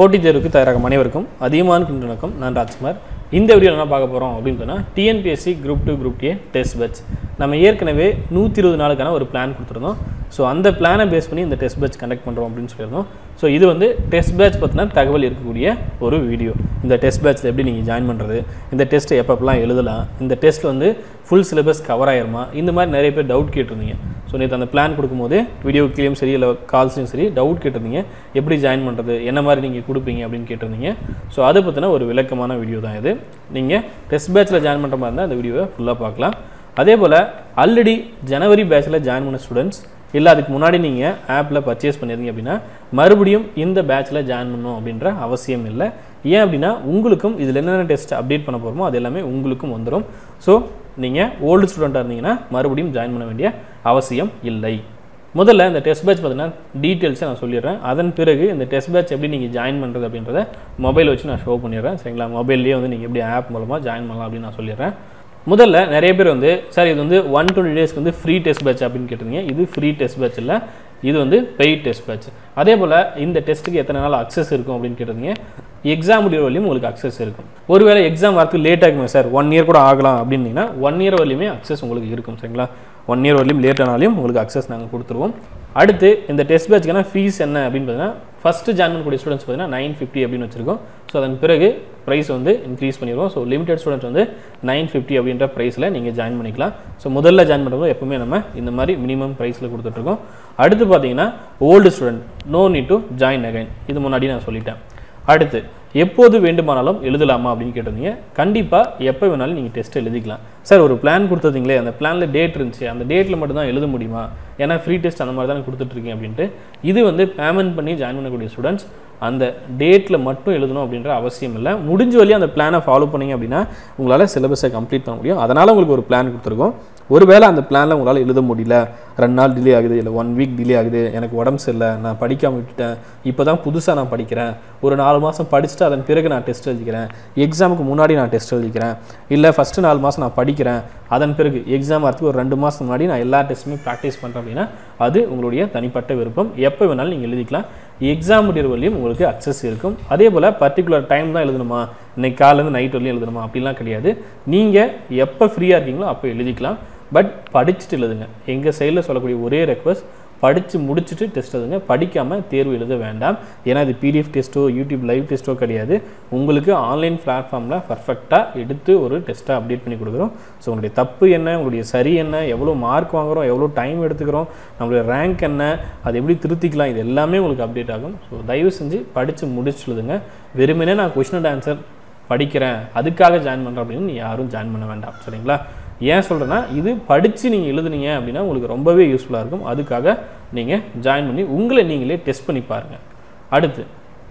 போட்டித் தேர்வுக்கு தயாராகும் அனைவருக்கும் அதிகமான குண்டு வணக்கம் நான் ராஜ்குமார் இந்த வீடியோவில் என்ன பார்க்க போகிறோம் அப்படின்னு சொன்னால் டிஎன்பிஎஸ்சி குரூப் டூ குரூப் டே டெஸ்ட் பேட்ச் நம்ம ஏற்கனவே நூற்றி இருபது நாளுக்கான ஒரு பிளான் கொடுத்துருந்தோம் ஸோ அந்த பிளானை பேஸ் பண்ணி இந்த டெஸ்ட் பேட்ச் கண்டக்ட் பண்ணுறோம் அப்படின்னு சொல்லியிருந்தோம் ஸோ இது வந்து டெஸ்ட் பேட்ச் பற்றின தகவல் இருக்கக்கூடிய ஒரு வீடியோ இந்த டெஸ்ட் பேட்ச்சில் எப்படி நீங்கள் ஜாயின் பண்ணுறது இந்த டெஸ்ட்டை எப்பப்பெல்லாம் எழுதலாம் இந்த டெஸ்ட் வந்து ஃபுல் சிலபஸ் கவர் ஆயிருமா இந்த மாதிரி நிறைய பேர் டவுட் கேட்டிருந்தீங்க ஸோ நேற்று அந்த பிளான் கொடுக்கும்போது வீடியோ கீழேயும் சரி இல்லை கால்ஸ்லையும் சரி டவுட் கேட்டிருந்தீங்க எப்படி ஜாயின் பண்ணுறது என்ன மாதிரி நீங்கள் கொடுப்பீங்க அப்படின்னு கேட்டிருந்தீங்க ஸோ அதை பற்றின ஒரு விளக்கமான வீடியோ தான் இது நீங்கள் டெஸ்ட் பேட்ச்சில் ஜாயின் பண்ணுற மாதிரி இருந்தால் அந்த வீடியோவை ஃபுல்லாக பார்க்கலாம் அதே போல் ஆல்ரெடி ஜனவரி பேட்சில் ஜாயின் பண்ண ஸ்டூடெண்ட்ஸ் இல்லை அதுக்கு முன்னாடி நீங்கள் ஆப்பில் பர்ச்சேஸ் பண்ணியிருந்தீங்க அப்படின்னா மறுபடியும் இந்த பேட்சில் ஜாயின் பண்ணணும் அப்படின்ற அவசியம் இல்லை ஏன் அப்படின்னா உங்களுக்கும் இதில் என்னென்ன டெஸ்ட் அப்டேட் பண்ண போகிறோமோ அது எல்லாமே உங்களுக்கும் வந்துடும் ஸோ நீங்கள் ஓல்டு ஸ்டூடெண்ட்டாக இருந்தீங்கன்னா மறுபடியும் ஜாயின் பண்ண வேண்டிய அவசியம் இல்லை முதல்ல இந்த டெஸ்ட் பேட்ச் பார்த்தீங்கன்னா டீட்டெயில்ஸை நான் சொல்லிடுறேன் அதன் பிறகு இந்த டெஸ்ட் பேட்ச் எப்படி நீங்கள் ஜாயின் பண்ணுறது அப்படின்றத மொபைல் வச்சு நான் ஷோ பண்ணிடுறேன் சரிங்களா மொபைல்லேயே வந்து நீங்கள் எப்படி ஆப் மூலமாக ஜாயின் பண்ணலாம் அப்படின்னு நான் சொல்லிடுறேன் முதல்ல நிறைய பேர் வந்து சார் இது வந்து ஒன் டுவெண்ட்டி டேஸ்க்கு வந்து ஃப்ரீ டெஸ்ட் பேட்ச் அப்படின்னு கேட்டிருந்தீங்க இது ஃப்ரீ டெஸ்ட் பேட்ச் இல்லை இது வந்து பெய்ட் டெஸ்ட் பேட்ச் அதே போல் இந்த டெஸ்ட்டுக்கு எத்தனை நாள் அக்சஸ் இருக்கும் அப்படின்னு கேட்டிருந்தீங்க எக்ஸாம் முடிவு வரலையும் உங்களுக்கு அக்சஸ் இருக்கும் ஒருவேளை எக்ஸாம் வரதுக்கு லேட் ஆகுமே சார் ஒன் இயர் கூட ஆகலாம் அப்படின்னீங்கன்னா ஒன் இயர் வரலையுமே அக்சஸ் உங்களுக்கு இருக்கும் சரிங்களா ஒன் இயர் வரலையும் லேட் ஆனாலையும் உங்களுக்கு அக்சஸ் நாங்கள் கொடுத்துருவோம் அடுத்து இந்த டெஸ்ட் பேட்ச்க்கான ஃபீஸ் என்ன அப்படின்னு பார்த்தீங்கன்னா ஃபஸ்ட்டு ஜாயின் பண்ணக்கூடிய ஸ்டூடெண்ட்ஸ் பார்த்தீங்கன்னா நைன் ஃபிஃப்டி அப்படின்னு வச்சிருக்கோம் ஸோ அதன் பிறகு ப்ரைஸ் வந்து இன்க்ரீஸ் பண்ணிடுவோம் ஸோ லிமிடெட் ஸ்டூடெண்ட்ஸ் வந்து நைன் ஃபிஃப்டி அப்படின்ற ப்ரைஸில் நீங்கள் ஜாயின் பண்ணிக்கலாம் ஸோ முதல்ல ஜாயின் பண்ணும்போது எப்பவுமே நம்ம இந்த மாதிரி மினிமம் ப்ரைஸில் கொடுத்துட்ருக்கோம் அடுத்து பார்த்தீங்கன்னா old student no need to join again இது முன்னாடி நான் சொல்லிட்டேன் அடுத்து எப்போது வேண்டுமானாலும் எழுதலாமா அப்படின்னு கேட்டிருந்தீங்க கண்டிப்பாக எப்போ வேணாலும் நீங்கள் டெஸ்ட் எழுதிக்கலாம் சார் ஒரு பிளான் கொடுத்துருந்தீங்களே அந்த பிளானில் டேட் இருந்துச்சு அந்த டேட்டில் மட்டும் தான் எழுத முடியுமா ஏன்னா ஃப்ரீ டெஸ்ட் அந்த மாதிரி தானே கொடுத்துட்ருக்கீங்க அப்படின்ட்டு இது வந்து பேமெண்ட் பண்ணி ஜாயின் பண்ணக்கூடிய ஸ்டூடெண்ட்ஸ் அந்த டேட்டில் மட்டும் எழுதணும் அப்படின்ற அவசியம் இல்லை முடிஞ்ச வழியாக அந்த பிளானை ஃபாலோ பண்ணீங்க அப்படின்னா உங்களால் சிலபஸை கம்ப்ளீட் பண்ண முடியும் அதனால் உங்களுக்கு ஒரு பிளான் கொடுத்துருக்கோம் ஒருவேளை அந்த பிளானில் உங்களால் எழுத முடியல ரெண்டு நாள் டிலே ஆகுது இல்லை ஒன் வீக் டிலே ஆகுது எனக்கு உடம்பு சரியில்லை நான் படிக்காமல் விட்டுட்டேன் இப்போ தான் புதுசாக நான் படிக்கிறேன் ஒரு நாலு மாதம் படிச்சுட்டு அதன் பிறகு நான் டெஸ்ட் எழுதிக்கிறேன் எக்ஸாமுக்கு முன்னாடி நான் டெஸ்ட் எழுதிக்கிறேன் இல்லை ஃபஸ்ட்டு நாலு மாதம் நான் படிக்கிறேன் அதன் பிறகு எக்ஸாம் வரத்துக்கு ஒரு ரெண்டு மாதம் முன்னாடி நான் எல்லா டெஸ்ட்டுமே ப்ராக்டிஸ் பண்ணுறேன் அப்படின்னா அது உங்களுடைய தனிப்பட்ட விருப்பம் எப்போ வேணாலும் நீங்கள் எழுதிக்கலாம் எக்ஸாம் முடிகிற வரையும் உங்களுக்கு அக்சஸ் இருக்கும் அதே போல் பர்டிகுலர் டைம் தான் எழுதணுமா இன்னைக்கு காலேருந்து நைட் வரலையும் எழுதணுமா அப்படிலாம் கிடையாது நீங்கள் எப்போ ஃப்ரீயாக இருக்கீங்களோ அப்போ எழுதிக்கலாம் பட் படிச்சுட்டு எழுதுங்க எங்கள் சைடில் சொல்லக்கூடிய ஒரே ரெக்வஸ்ட் படித்து முடிச்சுட்டு டெஸ்ட் எழுதுங்க படிக்காமல் தேர்வு எழுத வேண்டாம் ஏன்னா இது பிடிஎஃப் டெஸ்ட்டோ யூடியூப் லைவ் டெஸ்ட்டோ கிடையாது உங்களுக்கு ஆன்லைன் பிளாட்ஃபார்மில் பர்ஃபெக்டாக எடுத்து ஒரு டெஸ்ட்டாக அப்டேட் பண்ணி கொடுக்குறோம் ஸோ உங்களுடைய தப்பு என்ன உங்களுடைய சரி என்ன எவ்வளோ மார்க் வாங்குகிறோம் எவ்வளோ டைம் எடுத்துக்கிறோம் நம்மளுடைய ரேங்க் என்ன அது எப்படி திருத்திக்கலாம் இது எல்லாமே உங்களுக்கு அப்டேட் ஆகும் ஸோ தயவு செஞ்சு படித்து முடிச்சு எழுதுங்க வெறுமனே நான் கொஷின் அண்ட் ஆன்சர் படிக்கிறேன் அதுக்காக ஜாயின் பண்ணுறேன் அப்படின்னு யாரும் ஜாயின் பண்ண வேண்டாம் சரிங்களா ஏன் சொல்கிறேன்னா இது படித்து நீங்கள் எழுதுனீங்க அப்படின்னா உங்களுக்கு ரொம்பவே யூஸ்ஃபுல்லாக இருக்கும் அதுக்காக நீங்கள் ஜாயின் பண்ணி உங்களை நீங்களே டெஸ்ட் பண்ணி பாருங்கள் அடுத்து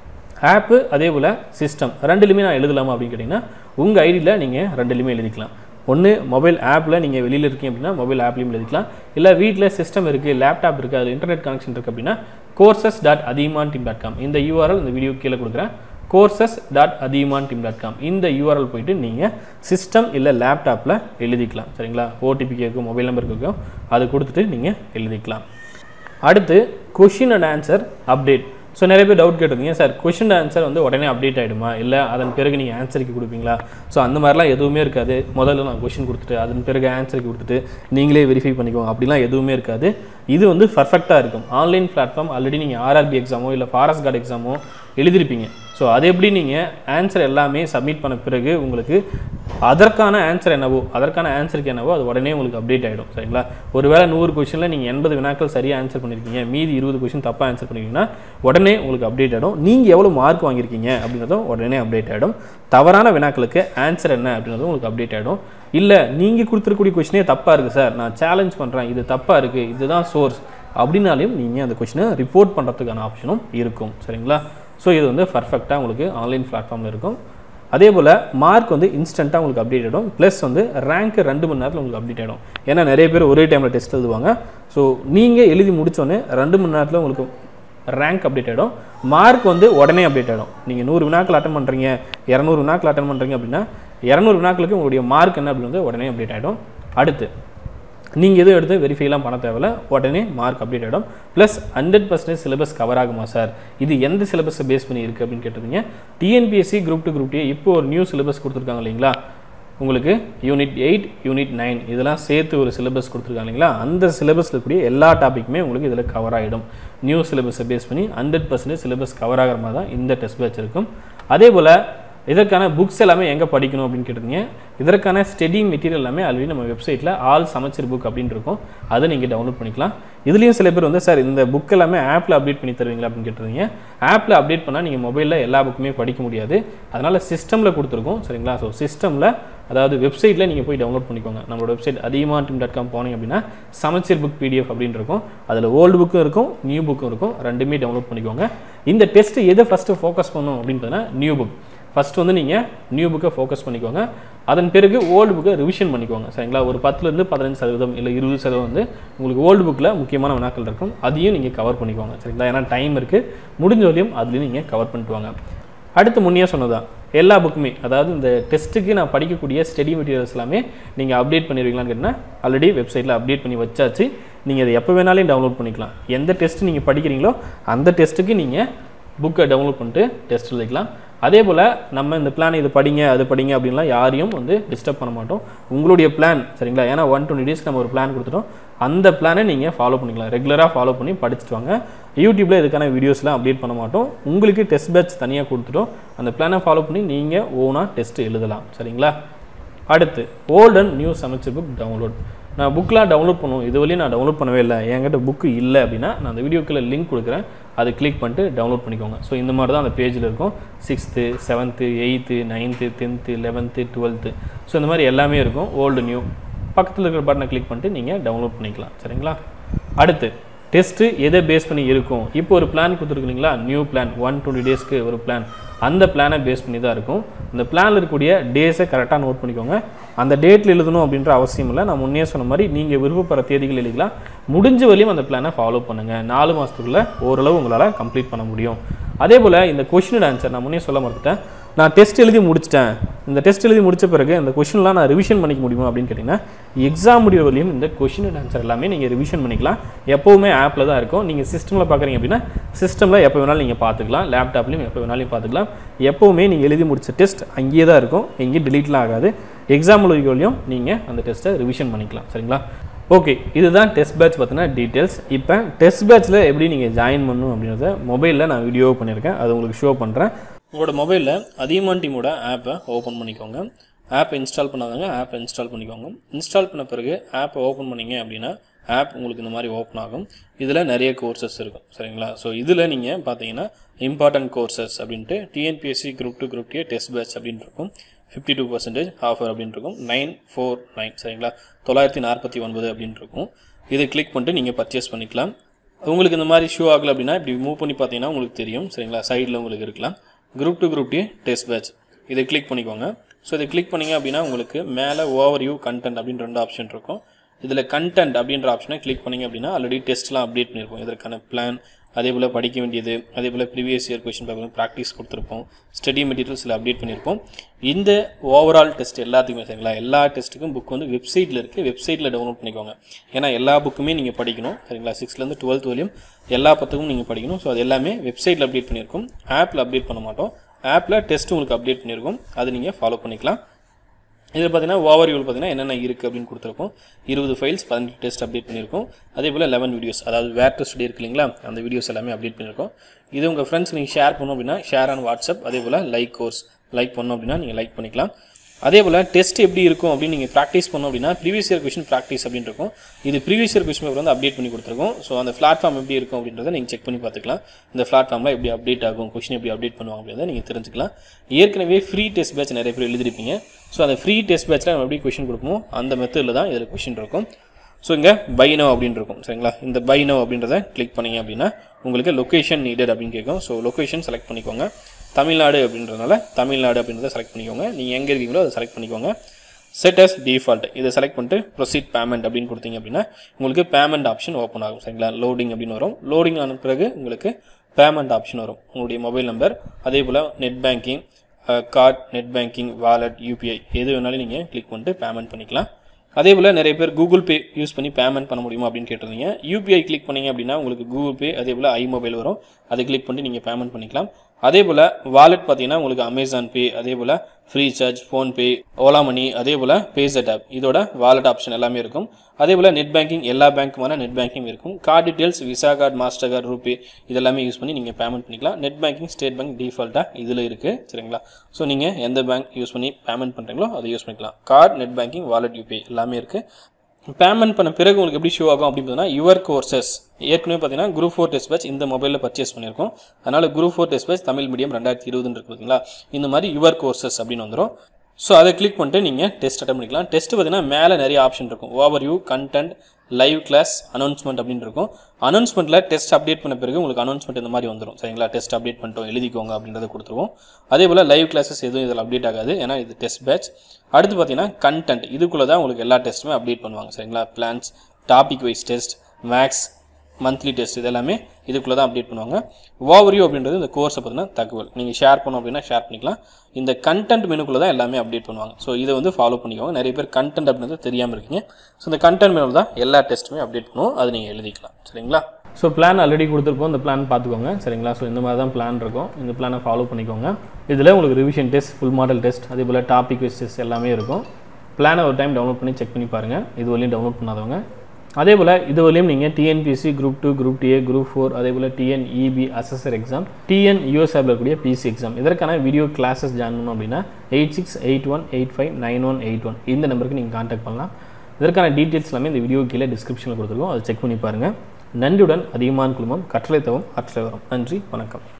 ஆப்பு அதே போல் சிஸ்டம் ரெண்டுலையுமே நான் எழுதலாமா அப்படின்னு கேட்டிங்கன்னா உங்கள் ஐடியில் நீங்கள் ரெண்டுலையுமே எழுதிக்கலாம் ஒன்று மொபைல் ஆப்பில் நீங்கள் வெளியில் இருக்கீங்க அப்படின்னா மொபைல் ஆப்லேயும் எழுதிக்கலாம் இல்லை வீட்டில் சிஸ்டம் இருக்குது லேப்டாப் இருக்குது அதில் இன்டர்நெட் கனெக்ஷன் இருக்குது அப்படின்னா courses dot Athiman team dot com இந்த யூஆர்எல் இந்த வீடியோ கீழே கொடுக்குறேன் courses dot Athiman team dot com இந்த யூஆர்எல் போயிட்டு நீங்கள் சிஸ்டம் இல்லை லேப்டாப்பில் எழுதிக்கலாம் சரிங்களா ஓடிபி கேட்கும் மொபைல் நம்பர் கேட்கும் அது கொடுத்துட்டு நீங்கள் எழுதிக்கலாம் அடுத்து question and answer update so நிறைய பேர் டவுட் கேட்டிருந்தீங்க சார் கொஷின் ஆன்சர் வந்து உடனே அப்டேட் ஆகிடுமா இல்லை அதன் பிறகு நீங்கள் ஆன்சருக்கு கொடுப்பீங்களா ஸோ அந்த மாதிரிலாம் எதுவுமே இருக்காது முதல்ல நான் கொஷின் கொடுத்துட்டு அதன் பிறகு ஆன்சருக்கு கொடுத்துட்டு நீங்களே வெரிஃபை பண்ணிக்கோங்க அப்படிலாம் எதுவுமே இருக்காது இது வந்து பர்ஃபெக்டாக இருக்கும் ஆன்லைன் பிளாட்ஃபார்ம் ஆல்ரெடி நீங்கள் ஆர்ஆர்பி எக்ஸாமோ இல்லை ஃபாரஸ்ட் கார்டு எக்ஸாமோ எழுதிருப்பீங்க ஸோ அது எப்படி நீங்கள் ஆன்சர் எல்லாமே சப்மிட் பண்ண பிறகு உங்களுக்கு அதற்கான ஆன்சர் என்னவோ அதற்கான ஆன்சருக்கு என்னவோ அது உடனே உங்களுக்கு அப்டேட் ஆகிடும் சரிங்களா ஒருவேளை நூறு கொஷனில் நீங்கள் எண்பது வினாக்கள் சரியாக ஆன்சர் பண்ணியிருக்கீங்க மீதி இருபது கொஷின் தப்பாக ஆன்சர் பண்ணியிருக்கீங்கன்னா உடனே உங்களுக்கு அப்டேட் ஆகிடும் நீங்கள் எவ்வளோ மார்க் வாங்கியிருக்கீங்க அப்படின்றதும் உடனே அப்டேட் ஆகிடும் தவறான வினாக்களுக்கு ஆன்சர் என்ன அப்படின்றதும் உங்களுக்கு அப்டேட் ஆகிடும் இல்லை நீங்கள் கொடுத்துருக்கூடிய கொஷினே தப்பாக இருக்குது சார் நான் சேலஞ்ச் பண்ணுறேன் இது தப்பாக இருக்குது இதுதான் சோர்ஸ் அப்படின்னாலையும் நீங்கள் அந்த கொஷினை ரிப்போர்ட் பண்ணுறதுக்கான ஆப்ஷனும் இருக்கும் சரிங்களா ஸோ இது வந்து பர்ஃபெக்டாக உங்களுக்கு ஆன்லைன் பிளாட்ஃபார்மில் இருக்கும் அதே போல் மார்க் வந்து இன்ஸ்டண்ட்டாக உங்களுக்கு அப்டேட் ஆகிடும் ப்ளஸ் வந்து ரேங்க் ரெண்டு மணி நேரத்தில் உங்களுக்கு அப்டேட் ஆகிடும் ஏன்னா நிறைய பேர் ஒரே டைமில் டெஸ்ட் எழுதுவாங்க ஸோ நீங்கள் எழுதி முடித்தோடனே ரெண்டு மணி நேரத்தில் உங்களுக்கு ரேங்க் அப்டேட் ஆகிடும் மார்க் வந்து உடனே அப்டேட் ஆகிடும் நீங்கள் நூறு வினாக்கள் அட்டன் பண்ணுறீங்க இரநூறு வினாக்கள் அட்டன் பண்ணுறீங்க அப்படின்னா இரநூறு வினாக்களுக்கு உங்களுடைய மார்க் என்ன அப்படின்னு வந்து உடனே அப்டேட் ஆகிடும் அடுத்து நீங்கள் எதுவும் எடுத்து வெரிஃபைலாம் பண்ண தேவையில்ல உடனே மார்க் அப்டேட் ஆகிடும் plus hundred percentage syllabus cover ஆகுமா சார் இது எந்த சிலபஸை பேஸ் பண்ணி இருக்குது அப்படின்னு கேட்டிருந்தீங்க TNPSC group two group D இப்போ ஒரு நியூ சிலபஸ் கொடுத்துருக்காங்க இல்லைங்களா உங்களுக்கு யூனிட் எயிட் யூனிட் நைன் இதெல்லாம் சேர்த்து ஒரு சிலபஸ் கொடுத்துருக்காங்க இல்லைங்களா அந்த சிலபஸில் இருக்கக்கூடிய எல்லா டாப்பிக்குமே உங்களுக்கு இதில் கவர் ஆகிடும் நியூ சிலபஸை பேஸ் பண்ணி ஹண்ட்ரட் பர்சன்டேஜ் சிலபஸ் கவர் ஆகிற மாதிரி தான் இந்த டெஸ்ட் பேட்ச் இருக்கும் அதே போல் இதற்கான புக்ஸ் எல்லாமே எங்கே படிக்கணும் அப்படின்னு கேட்டிருந்தீங்க இதற்கான ஸ்டடி மெட்டீரியல் எல்லாமே ஆல்ரெடி நம்ம வெப்சைட்டில் ஆல் சமச்சர் புக் அப்படின்னு இருக்கும் அதை நீங்கள் டவுன்லோட் பண்ணிக்கலாம் இதுலேயும் சில பேர் வந்து சார் இந்த புக் எல்லாமே ஆப்பில் அப்டேட் பண்ணி தருவீங்களா அப்படின்னு கேட்டிருந்தீங்க ஆப்பில் அப்டேட் பண்ணால் நீங்கள் மொபைலில் எல்லா புக்குமே படிக்க முடியாது அதனால் சிஸ்டமில் கொடுத்துருக்கோம் சரிங்களா ஸோ சிஸ்டமில் அதாவது வெப்சைட்டில் நீங்கள் போய் டவுன்லோட் பண்ணிக்கோங்க நம்மளோட வெப்சைட் அதிகமாக டீம் டாட் காம் போனீங்க அப்படின்னா சமச்சீர் புக் பிடிஎஃப் அப்படின்னு இருக்கும் அதில் ஓல்டு புக்கும் இருக்கும் நியூ புக்கும் இருக்கும் ரெண்டுமே டவுன்லோட் பண்ணிக்கோங்க இந்த டெஸ்ட் எதை ஃபஸ்ட்டு ஃபோக்கஸ் பண்ணும் அப்படின்னு பார்த்தீங்கன்னா நியூ புக் ஃபஸ்ட் வந்து நீங்கள் நியூ புக்கை ஃபோக்கஸ் பண்ணிக்கோங்க அதன் பிறகு ஓல்டு புக்கை ரிவிஷன் பண்ணிக்கோங்க சரிங்களா ஒரு பத்துலேருந்து பதினஞ்சு சதவீதம் இல்லை இருபது சதவீதம் வந்து உங்களுக்கு ஓல்டு புக்கில் முக்கியமான வினாக்கள் இருக்கும் அதையும் நீங்கள் கவர் பண்ணிக்கோங்க சரிங்களா ஏன்னா டைம் இருக்குது முடிஞ்ச வரையும் அதுலேயும் நீங்கள் கவர் பண்ணிட்டு வாங்க அடுத்து முன்னே சொன்னதான் எல்லா புக்குமே அதாவது இந்த டெஸ்ட்டுக்கு நான் படிக்கக்கூடிய ஸ்டடி மெட்டீரியல்ஸ் எல்லாமே நீங்கள் அப்டேட் பண்ணிடுவீங்களான்னு கேட்டால் ஆல்ரெடி வெப்சைட்டில் அப்டேட் பண்ணி வச்சாச்சு நீங்கள் அதை எப்போ வேணாலும் டவுன்லோட் பண்ணிக்கலாம் எந்த டெஸ்ட் நீங்கள் படிக்கிறீங்களோ அந்த டெஸ்ட்டுக்கு நீங்கள் புக்கை டவுன்லோட் பண்ணிட்டு டெஸ்ட் எழுதிக்கலாம் அதே போல் நம்ம இந்த பிளான் இது படிங்க அது படிங்க அப்படின்லாம் யாரையும் வந்து டிஸ்டர்ப் பண்ண மாட்டோம் உங்களுடைய பிளான் சரிங்களா ஏன்னா ஒன் டுவெண்ட்டி டேஸ்க்கு நம்ம ஒரு பிளான் கொடுத்துட்டோம் அந்த பிளானை நீங்கள் ஃபாலோ பண்ணிக்கலாம் ரெகுலராக ஃபாலோ பண்ணி படிச்சுட்டு வாங்க யூடியூப்பில் இதுக்கான வீடியோஸ்லாம் அப்டேட் பண்ண மாட்டோம் உங்களுக்கு டெஸ்ட் பேட்ச் தனியாக கொடுத்துட்டோம் அந்த பிளானை ஃபாலோ பண்ணி நீங்கள் ஓனாக டெஸ்ட் எழுதலாம் சரிங்களா அடுத்து old and new Samacheer book download நான் புக்கெலாம் டவுன்லோட் பண்ணுவோம் இது வரையும் நான் டவுன்லோட் பண்ணவே இல்லை என்கிட்ட புக்கு இல்லை அப்படின்னா நான் அந்த வீடியோக்குள்ள லிங்க் கொடுக்குறேன் அதை கிளிக் பண்ணிட்டு டவுன்லோட் பண்ணிக்கோங்க ஸோ இந்த மாதிரி தான் அந்த பேஜில் இருக்கும் sixth seventh eighth ninth tenth eleventh twelfth so இந்த மாதிரி எல்லாமே இருக்கும் ஓல்டு நியூ பக்கத்தில் இருக்கிற பட்டனை கிளிக் பண்ணிட்டு நீங்கள் டவுன்லோட் பண்ணிக்கலாம் சரிங்களா அடுத்து டெஸ்ட்டு எதை பேஸ் பண்ணி இருக்கும் இப்போ ஒரு பிளான் கொடுத்துருக்கீங்களா நியூ பிளான் ஒன் டுவெண்ட்டி டேஸ்க்கு ஒரு பிளான் அந்த பிளானை பேஸ் பண்ணி தான் இருக்கும் இந்த பிளானில் இருக்கக்கூடிய டேஸை கரெக்டாக நோட் பண்ணிக்கோங்க அந்த டேட்டில் எழுதணும் அப்படின்ற அவசியம் இல்லை நான் முன்னே சொன்ன மாதிரி நீங்கள் விருப்பப்படுற தேதிகள் எழுதிக்கலாம் முடிஞ்ச வரையும் அந்த பிளானை ஃபாலோ பண்ணுங்கள் நாலு மாதத்துக்குள்ளே ஓரளவு உங்களால் கம்ப்ளீட் பண்ண முடியும் அதே போல் இந்த கொஷின் ஆன்சர் நான் முன்னே சொல்ல மறந்துட்டேன் நான் டெஸ்ட் எழுதி முடிச்சிட்டேன் இந்த டெஸ்ட் எழுதி முடிச்ச பிறகு இந்த கொஷின்லாம் நான் ரிவிஷன் பண்ணிக்க முடியுமா அப்படின்னு கேட்டிங்கன்னா எக்ஸாம் முடிவு வரையும் இந்த கொஷின் அண்ட் ஆன்சர் எல்லாமே நீங்கள் ரிவிஷன் பண்ணிக்கலாம் எப்போவுமே ஆப்பில் தான் இருக்கும் நீங்கள் சிஸ்டமில் பார்க்குறீங்க அப்படின்னா சிஸ்டமில் எப்போ வேணாலும் நீங்கள் பார்த்துக்கலாம் லேப்டாப்லையும் எப்போ வேணாலும் பார்த்துக்கலாம் எப்போவுமே நீங்கள் எழுதி முடிச்ச டெஸ்ட் அங்கேயே தான் இருக்கும் எங்கேயும் டிலீட்லாம் ஆகாது எக்ஸாம் முடிவுகளையும் நீங்கள் அந்த டெஸ்ட்டை ரிவிஷன் பண்ணிக்கலாம் சரிங்களா ஓகே இதுதான் டெஸ்ட் பேட்ச் பார்த்தீங்கன்னா டீட்டெயில்ஸ் இப்போ டெஸ்ட் பேட்ச்சில் எப்படி நீங்கள் ஜாயின் பண்ணணும் அப்படின்றத மொபைலில் நான் வீடியோ பண்ணியிருக்கேன் அதை உங்களுக்கு ஷோ பண்ணுறேன் உங்களோட மொபைலில் அதிகமான் டீமோட ஆப்பை ஓப்பன் பண்ணிக்கோங்க ஆப் இன்ஸ்டால் பண்ணாதவங்க ஆப்பை இன்ஸ்டால் பண்ணிக்கோங்க இன்ஸ்டால் பண்ண பிறகு ஆப்பை ஓப்பன் பண்ணீங்க அப்படின்னா ஆப் உங்களுக்கு இந்த மாதிரி ஓப்பன் ஆகும் இதில் நிறைய கோர்சஸ் இருக்கும் சரிங்களா ஸோ இதில் நீங்கள் பார்த்தீங்கன்னா இம்பார்ட்டன்ட் கோர்சஸ் அப்படின்ட்டு டிஎன்பிஎஸ்சி குரூப் டூ குரூப் டே டெஸ்ட் பேட்ச் அப்படின்னு இருக்கும் ஃபிஃப்டி டூ பர்சன்டேஜ் ஆஃபர் அப்படின்னு இருக்கும் நைன் ஃபோர் நைன் சரிங்களா தொள்ளாயிரத்தி நாற்பத்தி ஒன்பது அப்படின்னு இருக்கும் இதை கிளிக் பண்ணிட்டு நீங்கள் பர்ச்சேஸ் பண்ணிக்கலாம் உங்களுக்கு இந்த மாதிரி ஷூ ஆகலை அப்படின்னா இப்படி மூவ் பண்ணி பார்த்தீங்கன்னா உங்களுக்கு தெரியும் சரிங்களா சைடில் உங்களுக்கு இருக்கலாம் குரூப் டு குரூப் டி டெஸ்ட் பேட்ச் இதை கிளிக் பண்ணிக்கோங்க ஸோ இதை கிளிக் பண்ணீங்க அப்படின்னா உங்களுக்கு மேலே ஓவர் யூ கண்டென்ட் அப்படின்னு ரெண்டு ஆப்ஷன் இருக்கும் இதில் கண்டென்ட் அப்படின்ற ஆப்ஷனை கிளிக் பண்ணீங்க அப்படின்னா ஆல்ரெடி டெஸ்ட்லாம் அப்டேட் பண்ணியிருப்போம் இதற்கான பிளான் அதே போல் படிக்க வேண்டியது அதே போல் previous year question paper practice கொடுத்துருப்போம் ஸ்டடி மெட்டீரியல்ஸில் அப்டேட் பண்ணியிருப்போம் இந்த ஓவரால் டெஸ்ட் எல்லாத்துக்குமே சரிங்களா எல்லா டெஸ்ட்டுக்கும் புக் வந்து வெப்சைட்டில் இருக்குது வெப்சைட்டில் டவுன்லோட் பண்ணிக்கோங்க ஏன்னா எல்லா புக்குமே நீங்கள் படிக்கணும் சரிங்களா சிக்ஸ்த்லேருந்து டுவெல்த் வரையும் எல்லா பத்துக்கும் நீங்கள் படிக்கணும் ஸோ அது எல்லாமே வெப்சைட்டில் அப்டேட் பண்ணியிருக்கோம் ஆப்பில் அப்டேட் பண்ண மாட்டோம் ஆப்பில் டெஸ்ட் உங்களுக்கு அப்டேட் பண்ணியிருக்கோம் அது நீங்கள் ஃபாலோ பண்ணிக்கலாம் இதில் பார்த்தீங்கன்னா ஓவர் வியூவில் பார்த்தீங்கன்னா என்னென்ன இருக்குது அப்படின்னு கொடுத்துருக்கோம் இருபது ஃபைல்ஸ் பதினெட்டு டெஸ்ட் அப்டேட் பண்ணியிருக்கோம் அதே போல் லெவன் வீடியோஸ் அதாவது வேர் டெஸ்ட் இருக்கு இல்லைங்களா அந்த வீடியோஸ் எல்லாமே அப்டேட் பண்ணியிருக்கோம் இது உங்கள் ஃப்ரெண்ட்ஸ் நீங்கள் ஷேர் பண்ணோம் அப்படின்னா ஷேர் ஆன் வாட்ஸ்அப் அதே போல் லைக் கோர்ஸ் லைக் பண்ணோம் அப்படின்னா நீங்கள் லைக் பண்ணிக்கலாம் அதே போல் டெஸ்ட் எப்படி இருக்கும் அப்படின்னு நீங்கள் ப்ராக்டிஸ் பண்ணோம் அப்படின்னா ப்ரீவியஸ் இயர் கொஷின் ப்ராக்டிஸ் அப்படின்னு இருக்கும் இது ப்ரீவியஸ் இயர் கொஷின் பேப்பர் வந்து அப்டேட் பண்ணி கொடுத்துருக்கோம் ஸோ அந்த பிளாட்ஃபார்ம் எப்படி இருக்கும் அப்படின்றத நீங்கள் செக் பண்ணி பார்த்துக்கலாம் இந்த பிளாட்ஃபார்மில் எப்படி அப்டேட் ஆகும் கொஷின் எப்படி அப்டேட் பண்ணுவாங்க அப்படின்றத நீங்கள் தெரிஞ்சுக்கலாம் ஏற்கனவே ஃப்ரீ டெஸ்ட் பேட்ச் நிறைய பேர் எழுதிருப்பீங்க ஸோ அந்த ஃப்ரீ டெஸ்ட் பேட்ச்சில் நம்ம எப்படி கொஷின் கொடுப்போமோ அந்த மெத்தடில் தான் இதில் கொஷின் இருக்கும் ஸோ இங்கே பைனோ அப்படின்னு இருக்கும் சரிங்களா இந்த பைனோ அப்படின்றத கிளிக் பண்ணீங்க அப்படின்னா உங்களுக்கு லொக்கேஷன் நீடட் அப்படின்னு கேட்கும் ஸோ லொக்கேஷன் செலக்ட் பண்ணிக்கோங்க தமிழ்நாடு அப்படின்றதுனால தமிழ்நாடு அப்படின்றத செலக்ட் பண்ணிக்கோங்க நீங்கள் எங்கே இருக்கீங்களோ அதை செலக்ட் பண்ணிக்கோங்க செட் as டிஃபால்ட் இதை செலக்ட் பண்ணிட்டு ப்ரொசீட் பேமெண்ட் அப்படின்னு கொடுத்தீங்க அப்படின்னா உங்களுக்கு பேமெண்ட் ஆப்ஷன் ஓப்பன் ஆகும் சரிங்களா லோடிங் அப்படின்னு வரும் லோடிங் ஆன பிறகு உங்களுக்கு பேமெண்ட் ஆப்ஷன் வரும் உங்களுடைய மொபைல் நம்பர் அதே போல் net banking card net banking wallet UPI எது வேணாலும் நீங்கள் கிளிக் பண்ணிட்டு பேமெண்ட் பண்ணிக்கலாம் அதே போல் நிறைய பேர் கூகுள் பே யூஸ் பண்ணி பேமெண்ட் பண்ண முடியுமா அப்படின்னு கேட்டிருந்தீங்க யூபிஐ கிளிக் பண்ணீங்க அப்படின்னா உங்களுக்கு கூகுள் பே அதே போல் ஐ மொபைல் வரும் அதை கிளிக் பண்ணி நீங்கள் பேமெண்ட் பண்ணிக்கலாம் அதே போல் வாலெட் பார்த்தீங்கன்னா உங்களுக்கு அமேசான் பே அதே போல் Freecharge PhonePe Ola money அதே போல் பேசட் ஆப் இதோட வாலெட் ஆப்ஷன் எல்லாமே இருக்கும் அதே போல் நெட் பேங்கிங் எல்லா பேங்க்குமான நெட் பேங்கிங் இருக்கும் card details Visa card Mastercard RuPay இதெல்லாமே யூஸ் பண்ணி நீங்கள் பேமெண்ட் பண்ணிக்கலாம் நெட் பேங்கிங் ஸ்டேட் பேங்க் டிஃபால்ட்டாக இதில் இருக்குது சரிங்களா ஸோ நீங்கள் எந்த பேங்க் யூஸ் பண்ணி பேமெண்ட் பண்ணுறீங்களோ அதை யூஸ் பண்ணிக்கலாம் card net banking wallet UPI எல்லாமே இருக்குது பேமெண்ட் பண்ண பிறகு உங்களுக்கு எப்படி ஷோ ஆகும் அப்படின்னு பார்த்தீங்கன்னா யுவர் கோர்சஸ் ஏற்கனவே பார்த்தீங்கன்னா குரூப் ஃபோர் டெஸ்ட் பேட்ச் இந்த மொபைலில் பர்ச்சேஸ் பண்ணியிருக்கோம் அதனால் group four test batch Tamil medium ரெண்டாயிரத்தி இருபதுன்னு இருக்கு பார்த்தீங்களா இந்த மாதிரி யுவர் கோர்சஸ் அப்படின்னு வந்துடும் ஸோ அதை கிளிக் பண்ணிட்டு நீங்கள் டெஸ்ட் அட்டன் பண்ணிக்கலாம் டெஸ்ட் பார்த்தீங்கன்னா மேலே நிறைய ஆப்ஷன் இருக்கும் overview content live class announcement அப்படின்னு இருக்கும் அனௌன்ஸ்மெண்ட்டில் டெஸ்ட் அப்டேட் பண்ண பிறகு உங்களுக்கு அனௌன்ஸ்மெண்ட் இந்த மாதிரி வந்துடும் சரிங்களா டெஸ்ட் அப்டேட் பண்ணிட்டோம் எழுதிக்கோங்க அப்படின்றத கொடுத்துருவோம் அதே போல் லைவ் கிளாஸஸ் எதுவும் இதில் அப்டேட் ஆகாது ஏன்னா இது டெஸ்ட் பேட்ச் அடுத்து பார்த்தீங்கன்னா கண்டென்ட் இதுக்குள்ளே தான் உங்களுக்கு எல்லா டெஸ்ட்டுமே அப்டேட் பண்ணுவாங்க சரிங்களா பிளான்ஸ் டாபிக் வைஸ் டெஸ்ட் மேக்ஸ் மந்த்லி டெஸ்ட் இது எல்லாமே இதுக்குள்ளே தான் அப்டேட் பண்ணுவாங்க ஓவரியூ அப்படின்றது இந்த கோர்ஸை பற்றின தகவல் நீங்கள் ஷேர் பண்ணோம் அப்படின்னா ஷேர் பண்ணிக்கலாம் இந்த கண்டென்ட் மெனுக்குள்ளே தான் எல்லாமே அப்டேட் பண்ணுவாங்க ஸோ இதை வந்து ஃபாலோ பண்ணிக்கோங்க நிறைய பேர் கண்டென்ட் அப்படின்றது தெரியாமல் இருக்கீங்க ஸோ இந்த கண்டென்ட் மெனு தான் எல்லா டெஸ்ட்டுமே அப்டேட் பண்ணுவோம் அது நீங்கள் எழுதிக்கலாம் சரிங்களா ஸோ பிளான் ஆல்ரெடி கொடுத்துருப்போம் இந்த பிளான் பார்த்துக்கோங்க சரிங்களா ஸோ இந்த மாதிரி தான் பிளான் இருக்கும் இந்த பிளானை ஃபாலோ பண்ணிக்கோங்க இதில் உங்களுக்கு revision test full model test அதே போல் டாபிக் வைஸ் டெஸ்ட் எல்லாமே இருக்கும் பிளானை ஒரு டைம் டவுன்லோட் பண்ணி செக் பண்ணி பாருங்கள் இது வரையும் டவுன்லோட் பண்ணாதவங்க அதே போல் இது வரையும் நீங்கள் டிஎன்பிசி குரூப் டூ குரூப் டிஏ குரூப் ஃபோர் அதே போல் டிஎன்இபி அசஸர் எக்ஸாம் டிஎன் யூஎஸ்ஆபில் இருக்கக்கூடிய பிசி எக்ஸாம் இதற்கான வீடியோ கிளாஸஸ் ஜாயின் பண்ணணும் அப்படின்னா eight six eight one eight five nine one eight one இந்த நம்பருக்கு நீங்கள் கான்டாக்ட் பண்ணலாம் இதற்கான டீட்டெயில்ஸ் எல்லாமே இந்த வீடியோ கீழே டிஸ்கிரிப்ஷனில் கொடுத்துருக்கோம் அதை செக் பண்ணி பாருங்கள் நன்றியுடன் அதிகமான குழுமம் கற்றலை தவம் அற்றலை வரும் நன்றி வணக்கம்